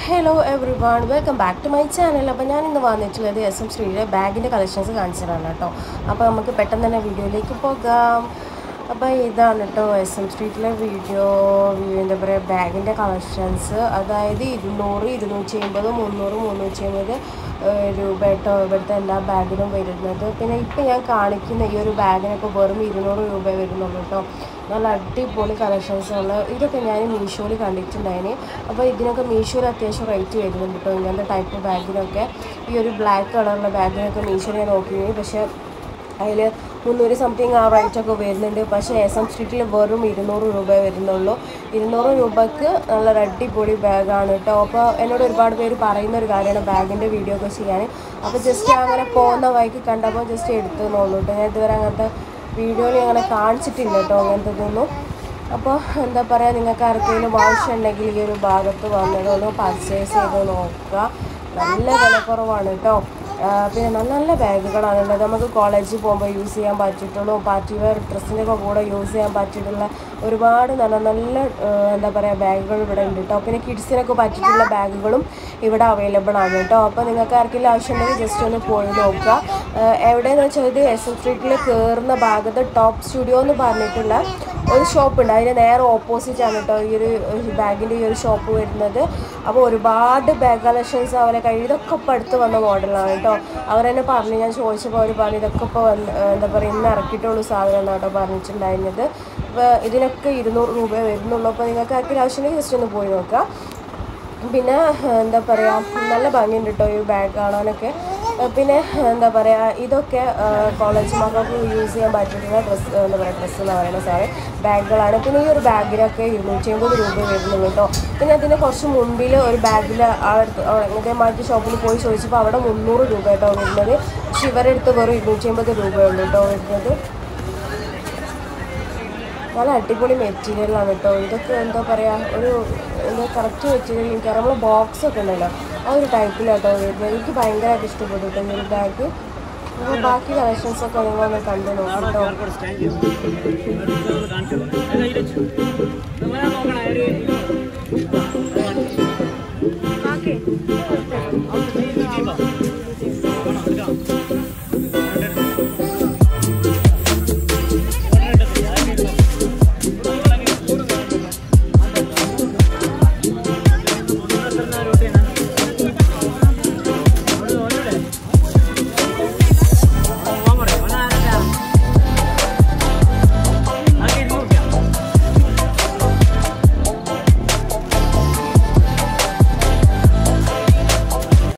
hello everyone welcome back to my channel അപ്പോൾ ഞാൻ ഇന്ന് വന്നിട്ടുള്ളത് എസ് എം ശ്രീയുടെ ബാഗിൻ്റെ കളക്ഷൻസ് കാണിച്ചതാണ് കേട്ടോ അപ്പോൾ നമുക്ക് പെട്ടെന്ന് തന്നെ വീഡിയോയിലേക്ക് പോകാം അപ്പോൾ ഇതാണ് കേട്ടോ എസ് എം സ്ട്രീറ്റിലെ വീഡിയോ എന്താ പറയുക ബാഗിൻ്റെ കളക്ഷൻസ് അതായത് ഇരുന്നൂറ് ഇരുന്നൂറ്റി അമ്പത് മുന്നൂറ് മുന്നൂറ്റി അമ്പത് രൂപ കേട്ടോ ഇവിടുത്തെ എല്ലാ ബാഗിനും വരുന്നത് പിന്നെ ഇപ്പം ഞാൻ കാണിക്കുന്ന ഈ ഒരു ബാഗിനൊക്കെ വെറും ഇരുന്നൂറ് രൂപ വരുന്നുള്ളൂ കേട്ടോ നല്ല അടിപൊളി കളക്ഷൻസ് ഉള്ള ഇതൊക്കെ ഞാൻ മീഷോയിൽ കണ്ടിട്ടുണ്ടായിന് അപ്പോൾ ഇതിനൊക്കെ മീഷോയിൽ അത്യാവശ്യം റേറ്റ് വരുന്നുണ്ട് കേട്ടോ ഇങ്ങനത്തെ ടൈപ്പ് ബാഗിനൊക്കെ ഈ ഒരു ബ്ലാക്ക് കളറുള്ള ബാഗിനൊക്കെ മീഷോയിൽ ഞാൻ നോക്കിയിരുന്നു പക്ഷേ അതിൽ മുന്നൂറ് സംതിങ് ആ റേറ്റൊക്കെ വരുന്നുണ്ട് പക്ഷേ എസ് എം സ്ട്രീറ്റിൽ വെറും ഇരുന്നൂറ് രൂപ വരുന്നുള്ളൂ ഇരുന്നൂറ് രൂപക്ക് നല്ല അടിപൊളി ബാഗാണ് കേട്ടോ അപ്പോൾ എന്നോട് ഒരുപാട് പേര് പറയുന്ന ഒരു കാര്യമാണ് ബാഗിൻ്റെ വീഡിയോ ഒക്കെ ചെയ്യാൻ അപ്പോൾ ജസ്റ്റ് അങ്ങനെ പോകുന്ന വഴിക്ക് കണ്ടപ്പോൾ ജസ്റ്റ് എടുത്തു എന്നുള്ളൂ കേട്ടോ ഞാൻ ഇതുവരെ അങ്ങനത്തെ വീഡിയോയിൽ അങ്ങനെ കാണിച്ചിട്ടില്ല കേട്ടോ അങ്ങനത്തതൊന്നും അപ്പോൾ എന്താ പറയുക നിങ്ങൾക്ക് ആർക്കെങ്കിലും ആവശ്യമുണ്ടെങ്കിൽ ഈ ഒരു ഭാഗത്ത് വന്നിട്ട് ഒന്ന് പർച്ചേസ് ചെയ്ത് നോക്കുക നല്ല വിലക്കുറവാണ് കേട്ടോ ആ, പിന്നെ നല്ല നല്ല ബാഗുകളാണ് ഉള്ളത് നമുക്ക് കോളേജിൽ പോകുമ്പോൾ യൂസ് ചെയ്യാൻ പറ്റിയിട്ടുള്ളൂ പാർട്ടി വെയർ ഡ്രസ്സിൻ്റെ ഒക്കെ കൂടെ യൂസ് ചെയ്യാൻ പറ്റിയിട്ടുള്ള ഒരുപാട് നല്ല നല്ല ആ, എന്താ പറയുക ബാഗുകൾ ഇവിടെ ഉണ്ട് കേട്ടോ പിന്നെ കിഡ്സിനൊക്കെ പറ്റിയിട്ടുള്ള ബാഗുകളും ഇവിടെ അവൈലബിൾ ആണ് കേട്ടോ അപ്പോൾ നിങ്ങൾക്ക് ആർക്കെങ്കിലും ആവശ്യമുണ്ടെങ്കിൽ ജസ്റ്റ് ഒന്ന് പോയി നോക്കുക ആ, എവിടെയെന്ന് വെച്ചാൽ ഇത് എസ് എം സ്ട്രീറ്റിൽ കയറുന്ന ഭാഗത്ത് ടോപ്പ് സ്റ്റുഡിയോ എന്ന് പറഞ്ഞിട്ടുള്ള ഒരു ഷോപ്പ് ഉണ്ട് അതിന് നേരെ ഓപ്പോസിറ്റ് ആണ് കേട്ടോ ഈ ഒരു ബാഗിൻ്റെ ഈ ഒരു ഷോപ്പ് വരുന്നത് അപ്പോൾ ഒരുപാട് ബാഗ് കളക്ഷൻസ് അവരെ കയ്യിൽ ഇതൊക്കെ ഇപ്പോൾ അടുത്ത് വന്ന മോഡലാണ് കേട്ടോ അവർ തന്നെ പറഞ്ഞു ഞാൻ ചോദിച്ചപ്പോൾ അവർ പറഞ്ഞു ഇതൊക്കെ ഇപ്പോൾ വന്ന് എന്താ പറയുക ഇന്ന് ഇറക്കിയിട്ടുള്ളൂ സാധനം എന്നാണ് കേട്ടോ പറഞ്ഞിട്ടുണ്ടായിരുന്നത് അപ്പോൾ ഇതിനൊക്കെ ഇരുന്നൂറ് രൂപ വരുന്നുള്ളൂ അപ്പോൾ നിങ്ങൾക്ക് ആർക്കും ആവശ്യമുണ്ടെങ്കിൽ ജസ്റ്റ് ഒന്ന് പോയി നോക്കാം പിന്നെ എന്താ പറയുക നല്ല ഭംഗിയുണ്ട് കേട്ടോ ഈ ബാഗ് കാണാനൊക്കെ ഏഹ് പിന്നെ എന്താ പറയുക ഇതൊക്കെ കോളേജ് മക്കൾക്ക് യൂസ് ചെയ്യാൻ പറ്റുന്ന ഡ്രസ്സ് എന്താ പറയുക ഡ്രസ്സ് എന്ന് പറയുന്ന സാറ് ബാഗുകളാണ് പിന്നെ ഈ ഒരു ബാഗിനൊക്കെ ഇരുന്നൂറ്റി അമ്പത് രൂപ വരുന്നുള്ളൂ കേട്ടോ പിന്നെ അതിന് കുറച്ച് മുമ്പിൽ ഒരു ബാഗിൽ ഇതേമാതിരി ഷോപ്പിൽ പോയി ചോദിച്ചപ്പോൾ അവിടെ മുന്നൂറ് രൂപ കേട്ടോ വരുന്നത് പക്ഷെ ഇവരുടെ അടുത്ത് വെറും ഇരുന്നൂറ്റി അമ്പത് രൂപയുള്ളൂ കേട്ടോ വരുന്നത് നല്ല അടിപൊളി മെറ്റീരിയലാണ് കേട്ടോ ഇതൊക്കെ എന്താ പറയുക ഒരു എന്താ കറക്റ്റ് മെറ്റീരിയൽ എനിക്ക് നമ്മളെ ബോക്സ് ഒക്കെ ഉണ്ടല്ലോ ആ ഒരു ടൈപ്പിലാട്ടോ വരുന്നത് എനിക്ക് ഭയങ്കരമായിട്ട് ഇഷ്ടപ്പെട്ടു കേട്ടോ ഈ ഒരു ബാഗ് അപ്പോൾ ബാക്കി കളക്ഷൻസ് ഒക്കെ നിങ്ങളൊന്ന് കണ്ടു നോക്കാം കേട്ടോ